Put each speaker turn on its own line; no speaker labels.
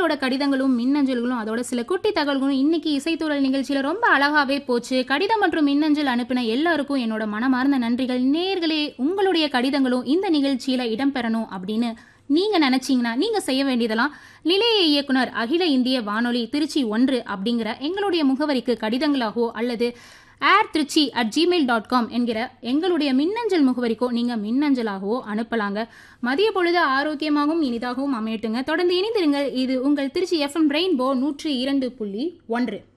உங்களோட கடிதங்களும் மின்னஞ்சல்களும் அதோட சில குட்டி தகவல்களும் இன்னைக்கு இசைத்தூரல் நிகழ்ச்சியில ரொம்ப அழகாவே போச்சு கடிதம் மற்றும் மின்னஞ்சல் அனுப்பின எல்லாருக்கும் என்னோட மனமார்ந்த நன்றிகள் நேர்களே உங்களுடைய கடிதங்களும் இந்த நிகழ்ச்சியில இடம்பெறணும் அப்படின்னு நீங்க நினைச்சீங்கன்னா நீங்க செய்ய வேண்டியதெல்லாம் நிலைய இயக்குனர் அகில இந்திய வானொலி திருச்சி ஒன்று அப்படிங்கிற எங்களுடைய முகவரிக்கு கடிதங்களாகவோ அல்லது AIR Trichy at Gmail dot com என்கிற எங்களுடைய மின்னஞ்சல் முகவரிக்கோ நீங்க மின்னஞ்சலாகவோ அனுப்பலாங்க மதிய பொழுது ஆரோக்கியமாகவும் இனிதாகவும் அமையட்டுங்க தொடர்ந்து இணைந்திருங்கள் இது உங்கள் திருச்சி எஃப்எம் ரெயின்போ நூற்றி இரண்டு புள்ளி ஒன்று